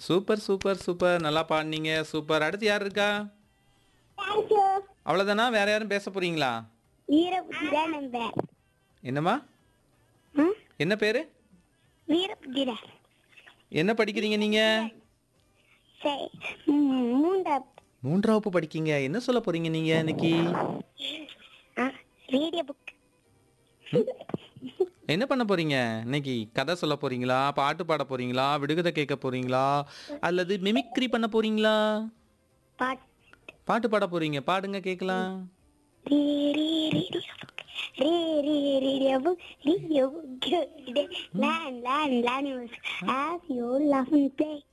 Super super super நல்லா பாடினீங்க super அடுத்து யார் இருக்கா தேங்க்யூ அவ்வளோதானா வேற யாரும் பேச போறீங்களா வீரபுத்தி தான் நம்ம பேர் என்னம்மா ம்? என்ன பேரு வீரபுத்தி தான் என்ன படிக்கிறீங்க நீங்க சரி ம், மூன்றாம் மூன்றாம் வகுப்பு படிக்கீங்க என்ன சொல்ல போறீங்க நீங்க இன்னைக்கு ஆ ரேடியோ புக் என்ன பண்ண போறீங்க இன்னைக்கு கதை சொல்ல போறீங்களா பாட்டு பாட போறீங்களா விடுகதை கேட்க போறீங்களா அல்லது மிமிக்ரி பண்ண போறீங்களா பாட் பாட்டு பாட போறீங்க பாடுங்க கேட்கலாம் ரே ரே ரேடியோ புக் ரே ரே radio book radio book lane lane lane as you love play